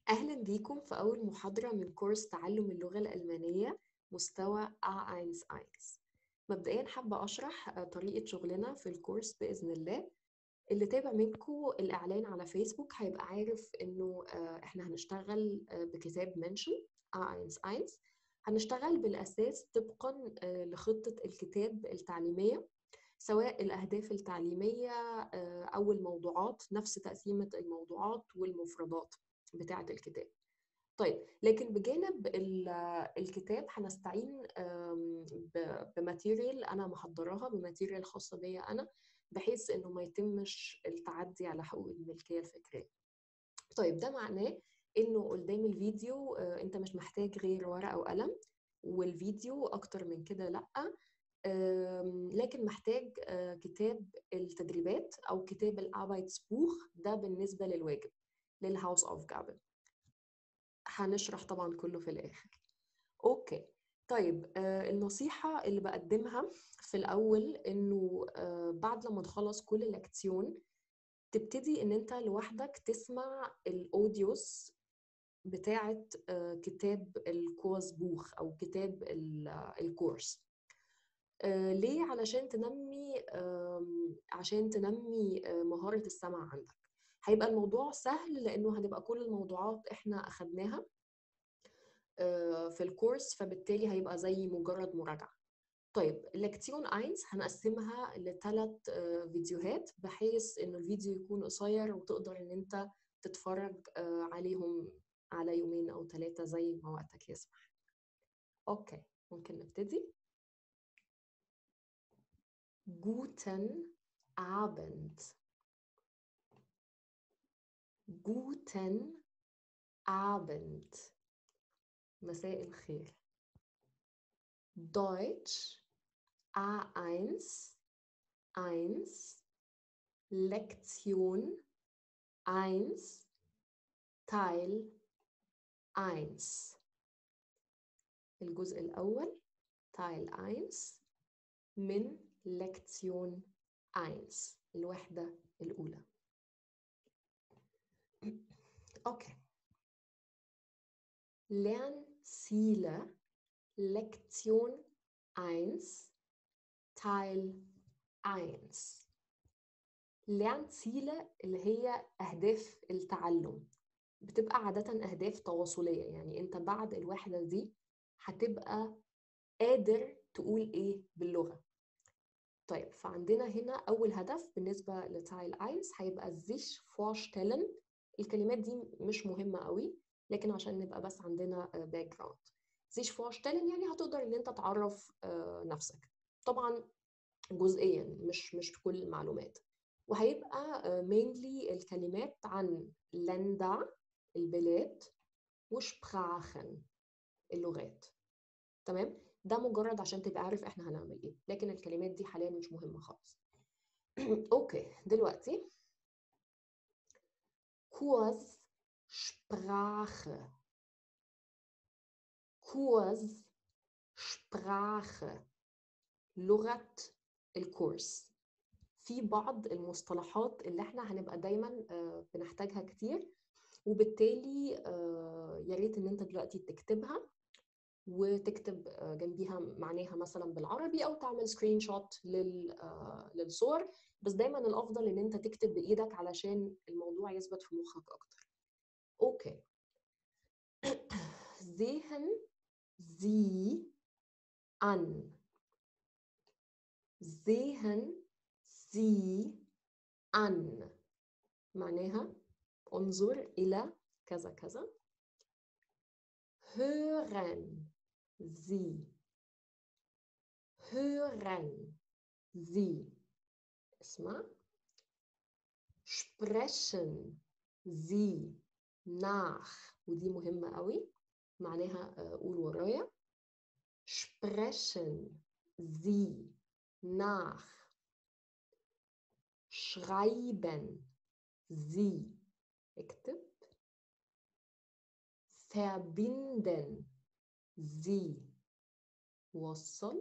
أهلا بيكم في أول محاضرة من كورس تعلم اللغة الألمانية مستوى A11 مبدئيا حابة أشرح طريقة شغلنا في الكورس بإذن الله اللي تابع منكم الإعلان على فيسبوك هيبقى عارف إنه إحنا هنشتغل بكتاب منشن A11 هنشتغل بالأساس طبقا لخطة الكتاب التعليمية سواء الأهداف التعليمية أو الموضوعات نفس تقسيمة الموضوعات والمفردات بتاعة الكتاب طيب لكن بجانب الكتاب هنستعين بماتيريال انا محضراها بماتيريال خاصه بيا انا بحيث انه ما يتمش التعدي على حقوق الملكيه الفكريه طيب ده معناه انه قدام الفيديو انت مش محتاج غير ورقه وقلم والفيديو اكتر من كده لا لكن محتاج كتاب التدريبات او كتاب الاربايتسبوخ ده بالنسبه للواجب للهاوس اوف جابن هنشرح طبعا كله في الاخر اوكي طيب آه النصيحة اللي بقدمها في الأول إنه آه بعد لما تخلص كل لكتيون تبتدي إن أنت لوحدك تسمع الأوديوز بتاعة آه كتاب الكورس بوخ أو كتاب الكورس آه ليه؟ علشان تنمي آه عشان تنمي آه مهارة السمع عندك هيبقى الموضوع سهل لانه هتبقى كل الموضوعات احنا اخدناها في الكورس فبالتالي هيبقى زي مجرد مراجعه طيب لكتيون 1 هنقسمها لثلاث فيديوهات بحيث انه الفيديو يكون قصير وتقدر ان انت تتفرج عليهم على يومين او ثلاثه زي ما وقتك يسمح اوكي ممكن نبتدي Guten Abend Guten Abend. مساء الخير. Deutsch A1 1 Lektion 1 Teil 1 الجزء الأول Teil 1 من Lektion 1 الوحدة الأولى Okay. Lernziele Lektion 1 Teil 1 Lernziele اللي هي أهداف التعلم بتبقى عادة أهداف تواصلية يعني أنت بعد الوحدة دي هتبقى قادر تقول إيه باللغة طيب فعندنا هنا أول هدف بالنسبة لتايل 1 هيبقى sich vorstellen الكلمات دي مش مهمة قوي لكن عشان نبقى بس عندنا باك جراوند sich vorstellen يعني هتقدر ان انت تعرف نفسك طبعا جزئيا مش مش كل المعلومات وهيبقى mainly الكلمات عن لندا البلاد وشبراخن اللغات تمام ده مجرد عشان تبقى عارف احنا هنعمل ايه لكن الكلمات دي حاليا مش مهمة خالص اوكي دلوقتي Kurs Sprache. Kurs Sprache. لغة الكورس. في بعض المصطلحات اللي احنا هنبقى دايما بنحتاجها كتير وبالتالي يا ريت ان انت دلوقتي تكتبها وتكتب جنبيها معناها مثلا بالعربي او تعمل سكرين شوت للصور بس دايما الافضل ان انت تكتب بايدك علشان الموضوع يثبت في مخك اكتر اوكي sehen Sie an sehen Sie an معناها انظر الى كذا كذا hören Sie hören Sie اسمع sprechen Sie nach ودي مهمة قوي معناها قول ورايا sprechen Sie nach schreiben Sie اكتب verbinden Sie وصل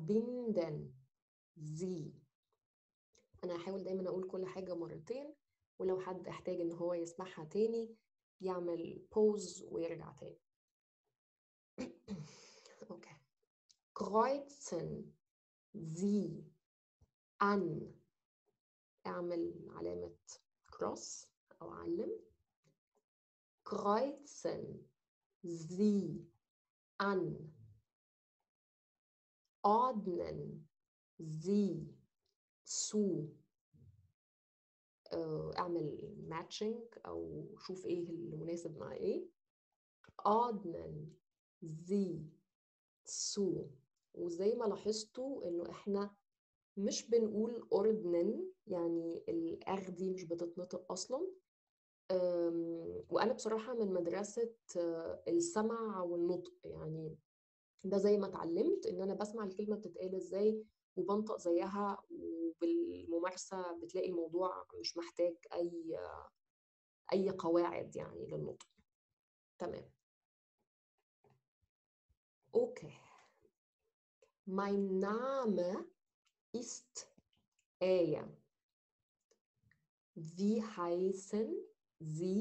verbinden Sie أنا هحاول دايما أقول كل حاجة مرتين ولو حد احتاج ان هو يسمعها تاني يعمل بوز ويرجع تاني اوكي kreuzen Sie an اعمل علامة كروس أو علم kreuzen Sie an ordnen Sie zu اعمل ماتشنج او شوف ايه المناسب مع ايه ordnen Sie zu وزي ما لاحظتوا انه احنا مش بنقول ordnen يعني الار دي مش بتتنطق اصلا وانا بصراحه من مدرسه السمع والنطق يعني ده زي ما اتعلمت ان انا بسمع الكلمه بتتقال ازاي وبنطق زيها وبالممارسه بتلاقي الموضوع مش محتاج اي اي قواعد يعني للنطق تمام اوكي Mein Name ist Aya. Wie heißen Sie?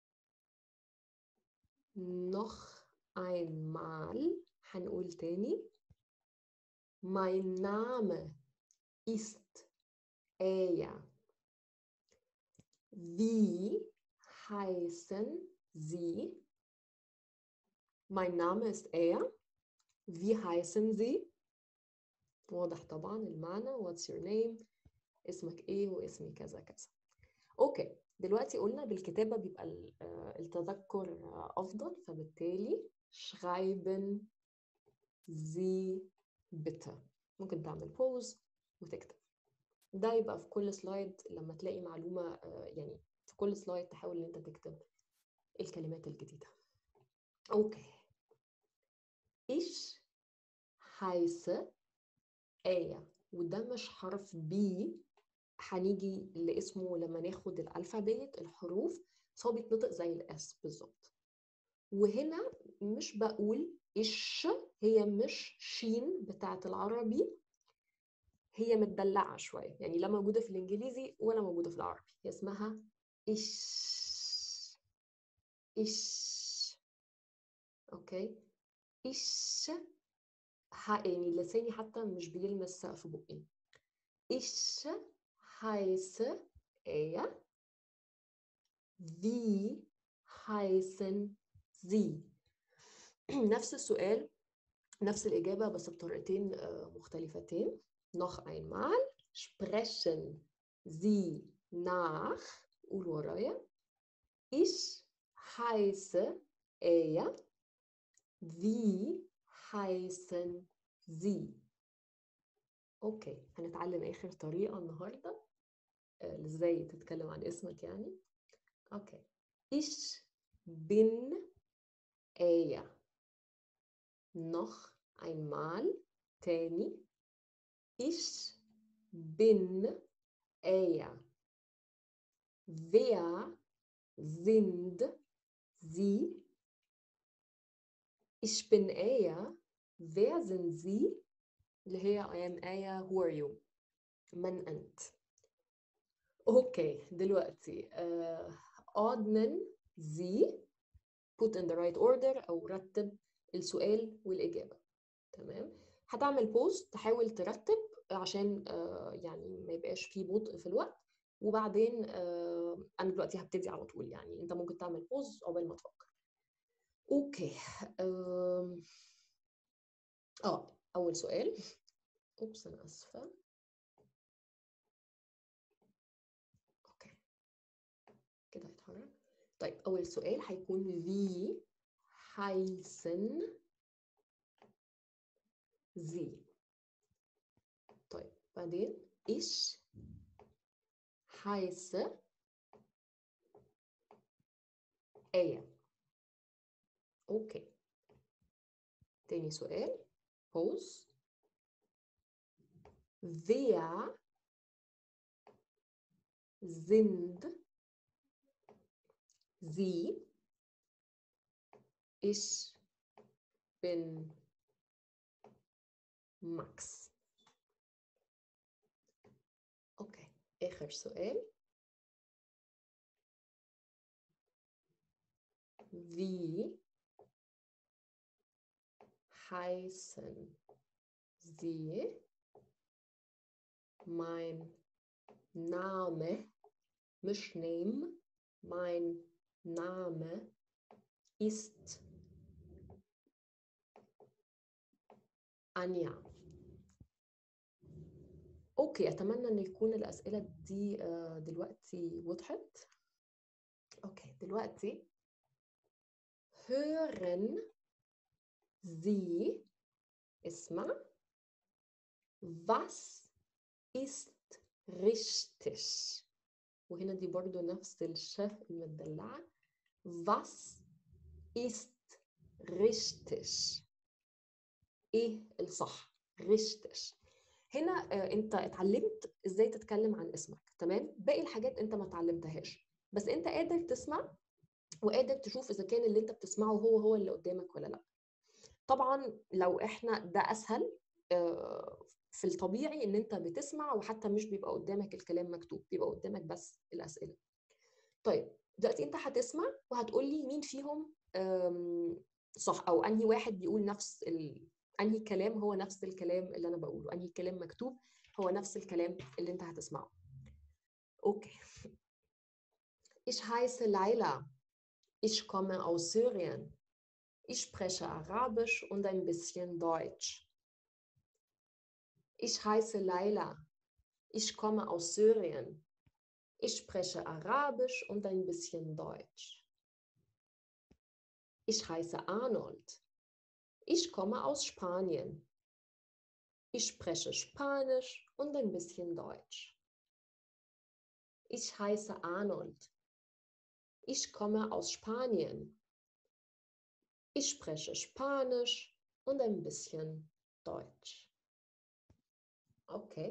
Noch einmal هنقول تاني Mein Name ist Aya. Wie heißen Sie? Mein Name ist Aya. Wie heißen Sie? واضح طبعا المعنى What's your name? اسمك ايه واسمي كذا كذا. اوكي دلوقتي قلنا بالكتابة بيبقى التذكر أفضل فبالتالي schreiben Sie bitte ممكن تعمل بوز وتكتب ده يبقى في كل سلايد لما تلاقي معلومة يعني في كل سلايد تحاول ان انت تكتب الكلمات الجديدة اوكي ich heiße آية وده مش حرف بي هنيجي لاسمه لما ناخد الألفابيت الحروف بس هو بيتنطق زي الاس بالظبط وهنا مش بقول إش هي مش شين بتاعت العربي هي متدلعة شوية يعني لا موجودة في الإنجليزي ولا موجودة في العربي هي اسمها إش إش أوكي إش يعني لساني حتى مش بيلمس سقف بقي إش heiße er wie heißen Sie نفس السؤال نفس الإجابة بس بطريقتين مختلفتين noch einmal sprechen Sie nach قول ورايا ich heiße er wie heißen Sie اوكي هنتعلم اخر طريقة النهاردة ازاي تتكلم عن اسمك يعني اوكي ich bin Aya noch einmal تاني ich bin Aya wer sind Sie ich bin Aya wer sind Sie اللي هي I am Aya who are you من أنت اوكي دلوقتي uh, ordnen Sie put in the right order أو رتب السؤال والإجابة تمام هتعمل بوز تحاول ترتب عشان uh, يعني ما يبقاش فيه بطء في الوقت وبعدين uh, أنا دلوقتي هبتدي على طول يعني أنت ممكن تعمل بوز قبل ما تفكر اوكي اه اول سؤال اوبس انا اسفه اوكي كده هيتحرك طيب اول سؤال هيكون wie heißen Sie طيب بعدين ich heiße آية اوكي تاني سؤال pause wer sind Sie ich bin Max اوكي اخر سؤال Wie heißen Sie? Mein Name, مش name, mein Name ist Anja. اوكي اتمنى ان يكون الاسئله دي آه، دلوقتي وضحت اوكي دلوقتي hören Sie اسمع was ist richtig وهنا دي برضو نفس الشاه المدلعة was ist richtig ايه الصح richtig هنا آه، انت اتعلمت ازاي تتكلم عن اسمك تمام باقي الحاجات انت ما اتعلمتهاش بس انت قادر تسمع وقادر تشوف اذا كان اللي انت بتسمعه هو هو اللي قدامك ولا لا طبعا لو احنا ده اسهل آه، في الطبيعي ان انت بتسمع وحتى مش بيبقى قدامك الكلام مكتوب بيبقى قدامك بس الاسئله طيب دلوقتي انت هتسمع وهتقول لي مين فيهم آم، صح او انهي واحد بيقول نفس ال... انهي كلام هو نفس الكلام اللي انا بقوله انهي كلام مكتوب هو نفس الكلام اللي انت هتسمعه اوكي Ich heiße Laila. Ich komme aus Syrien. Ich spreche Arabisch und ein bisschen Deutsch. Ich heiße Laila. Ich komme aus Syrien. Ich spreche Arabisch und ein bisschen Deutsch. Ich heiße Arnold. Ich komme aus Spanien. Ich spreche Spanisch und ein bisschen Deutsch. Ich heiße Arnold. Ich komme aus Spanien. Ich spreche Spanisch und ein bisschen Deutsch. Okay.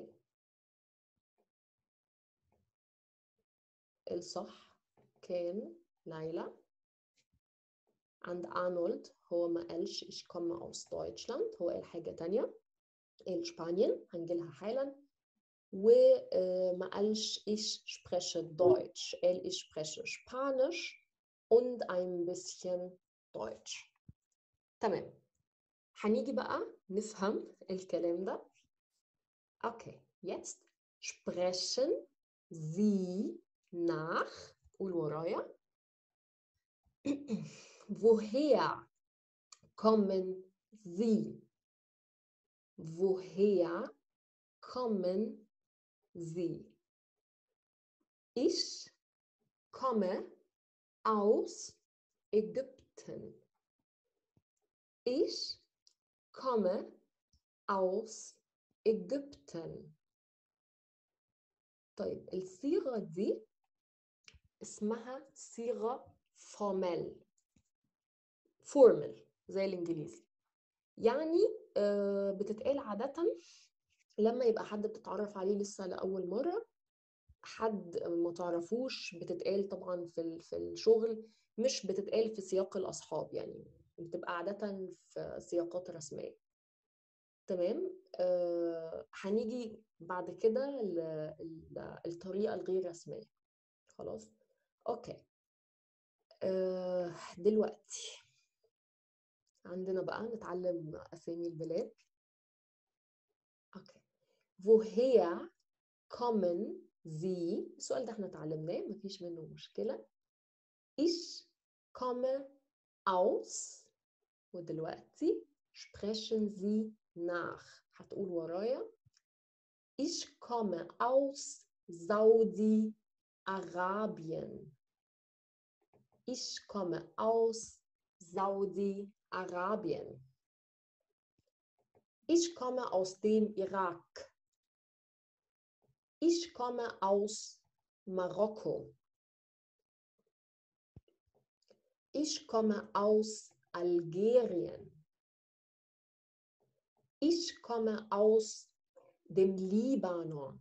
الصح كان ليلى عند أرنولد هو ما قالش ich komme aus Deutschland هو قال حاجة تانية قال سبانيا هنجيلها حالا وما قالش ich spreche Deutsch قال ich spreche Spanisch und ein bisschen Deutsch تمام هنيجي بقى نفهم الكلام ده Okay, jetzt sprechen Sie nach, قول ورايا. Woher kommen Sie? Woher kommen Sie? Ich komme aus Ägypten. Ich komme aus Ägypten. طيب الصيغة دي اسمها صيغة formel formal زي الإنجليزي يعني آه، بتتقال عادة لما يبقى حد بتتعرف عليه لسه لأول مرة حد ما تعرفوش بتتقال طبعا في ال- في الشغل مش بتتقال في سياق الأصحاب يعني بتبقى عادة في سياقات رسمية تمام آه هنيجي بعد كده ل- ل- الطريقة الغير رسمية خلاص اوكي آه دلوقتي عندنا بقى نتعلم أسامي البلاد اوكي woher kommen Sie السؤال ده احنا اتعلمناه مفيش منه مشكلة ich komme aus ودلوقتي sprechen Sie nach هتقول ورايا ich komme aus Saudi-Arabien ich komme aus Saudi-Arabien ich komme aus dem Irak ich komme aus Marokko ich komme aus Algerien ich komme aus dem Libanon.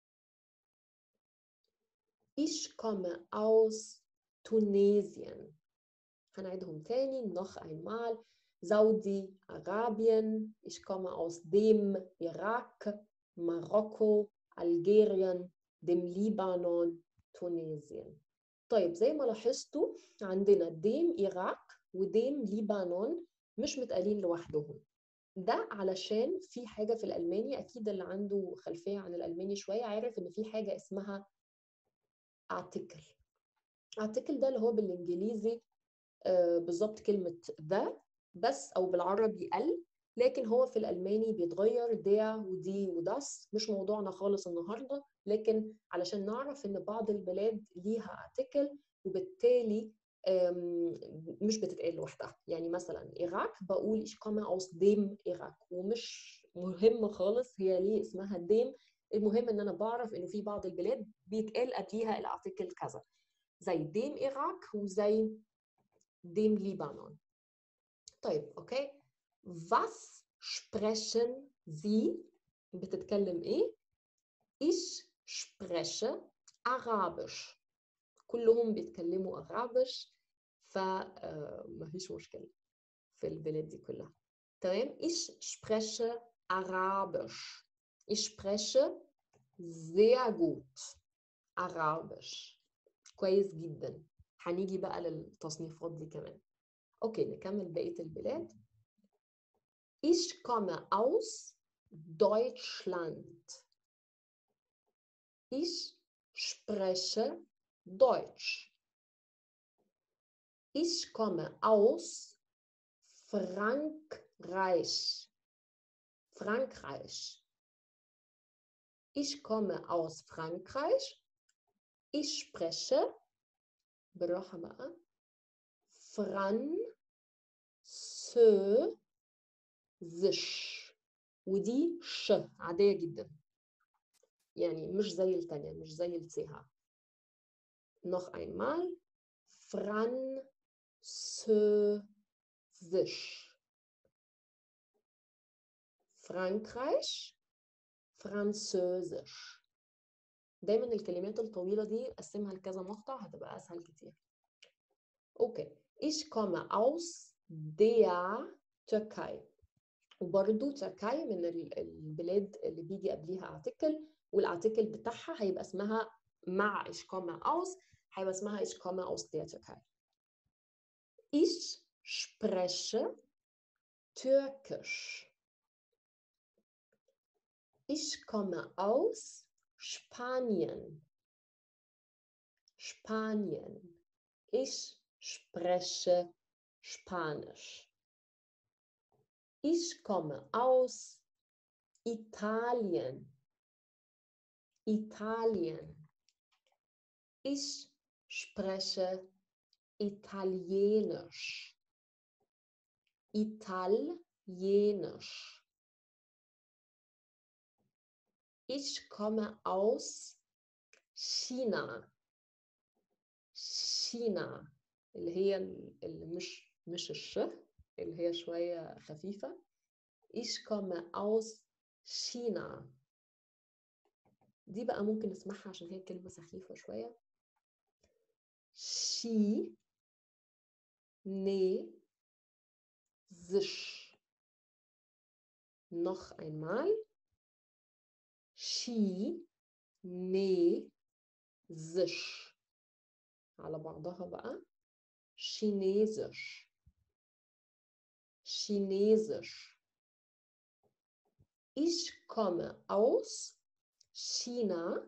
Ich komme aus Tunesien. هنعيدهم تاني noch einmal. Saudi-Arabien. Ich komme aus dem Irak, Marokko, Algerien, dem Libanon, Tunesien. طيب زي ما لاحظتوا عندنا ديم إيراك وديم ليبانون مش متقالين لوحدهم ده علشان في حاجة في الألماني أكيد اللي عنده خلفية عن الألماني شوية عارف إن في حاجة اسمها article article ده اللي هو بالإنجليزي آه بالظبط كلمة ذا بس أو بالعربي ال لكن هو في الألماني بيتغير ديع ودي وداس مش موضوعنا خالص النهاردة لكن علشان نعرف إن بعض البلاد ليها article وبالتالي مش بتتقال لوحدها يعني مثلا إيراك بقول ich komme aus dem إيراك ومش مهم خالص هي ليه اسمها ديم المهم ان انا بعرف انه في بعض البلاد بيتقال قبليها الارتيكل كذا زي ديم إيراك وزي ديم ليبانون طيب اوكي was sprechen Sie بتتكلم ايه ich spreche Arabisch كلهم بيتكلموا أرابش فما فيش مشكلة في البلاد دي كلها تمام ich spreche Arabisch ich spreche sehr gut Arabisch كويس جدا هنيجي بقى للتصنيفات دي كمان اوكي نكمل بقية البلاد ich komme aus Deutschland ich spreche Deutsch. Ich komme aus Frankreich. Frankreich. Ich komme aus Frankreich. Ich spreche بالراحة بقى فرانسوزش ودي ش عادية جدا يعني مش زي التانية مش زي السيها noch einmal Französisch. Frankreich Französisch. دايما الكلمات الطويلة دي قسمها لكذا مقطع هتبقى أسهل كتير. أوكي. Ich komme aus der Türkei. وبرضو تركاي من البلاد اللي بيجي قبليها ارتكل والارتكل بتاعها هيبقى اسمها مع ich komme aus هيبقى اسمها ich komme aus der Türkei. Ich spreche Türkisch. Ich komme aus Spanien. Spanien. Ich spreche Spanisch. Ich komme aus Italien. Italien. Ich spreche Italienisch. Italienisch. Ich komme aus China. China اللي هي اللي مش مش الش اللي هي شوية خفيفة Ich komme aus China دي بقى ممكن نسمعها عشان هي كلمة سخيفة شوية شي ني زش noch einmal شي ني زش على بعضها بقى Chinesisch Chinesisch Ich komme aus China.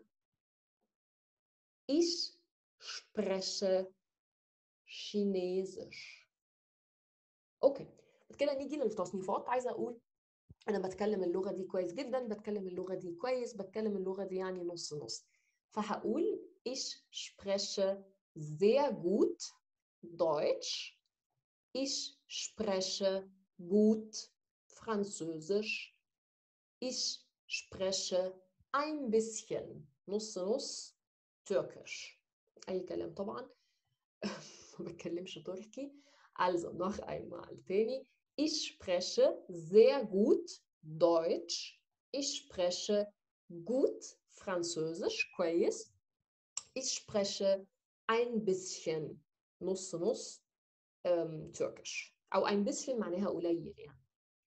Ich spreche Chinesisch. اوكي كده نيجي للتصنيفات عايزه اقول انا بتكلم اللغه دي كويس جدا بتكلم اللغه دي كويس بتكلم اللغه دي يعني نص نص فهقول ich spreche sehr gut Deutsch ich spreche gut Französisch ich spreche ein bisschen نص نص Türkisch أي كلام طبعا ما بتكلمش تركي also noch einmal تاني ich spreche sehr gut Deutsch ich spreche gut Französisch كويس ich spreche ein bisschen نص نص ähm, Türkisch أو ein bisschen معناها قليل يعني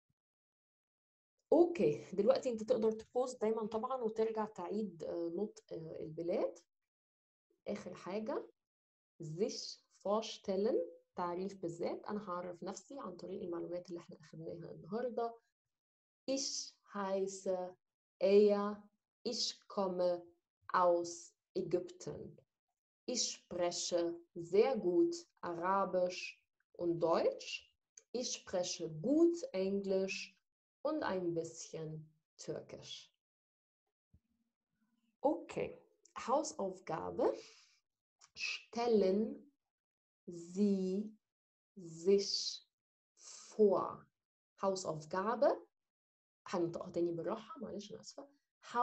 اوكي دلوقتي انت تقدر تبوز دايما طبعا وترجع تعيد نطق البلاد اخر حاجه sich vorstellen تعريف بالذات أنا هعرف نفسي عن طريق المعلومات اللي احنا أخدناها النهاردة Ich heiße er Ich komme aus Ägypten Ich spreche sehr gut Arabisch und Deutsch Ich spreche gut Englisch und ein bisschen Türkisch. Okay, Hausaufgabe. Stellen Sie sich vor. Hausaufgabe. هنطقها تاني بالراحة معلش أنا آسفة.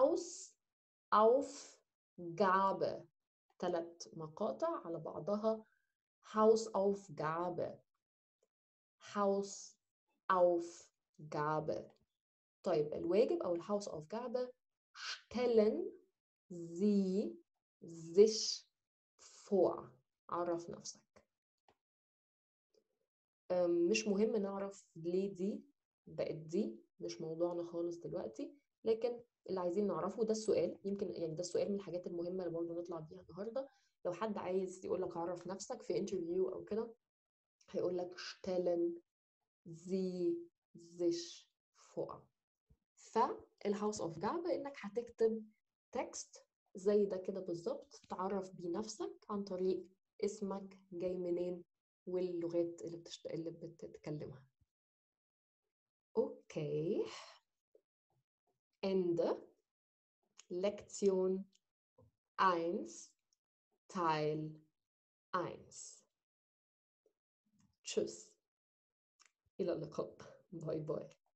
Hausaufgabe. ثلاث مقاطع على بعضها. Hausaufgabe. Hausaufgabe. طيب الواجب أو الهاوس أوفجابه stellen Sie sich vor عرف نفسك مش مهم نعرف ليه دي بقت دي مش موضوعنا خالص دلوقتي لكن اللي عايزين نعرفه ده السؤال يمكن يعني ده السؤال من الحاجات المهمة اللي برضه نطلع بيها النهارده لو حد عايز يقول لك عرف نفسك في انترفيو أو كده هيقول لك stellen Sie sich vor فالهاوس اوف جابة انك هتكتب تكست زي ده كده بالظبط تعرف بيه نفسك عن طريق اسمك جاي منين واللغات اللي بتشت... اللي بتتكلمها اوكي Ende Lektion 1 Teil 1 Tschüss إلى اللقاء باي باي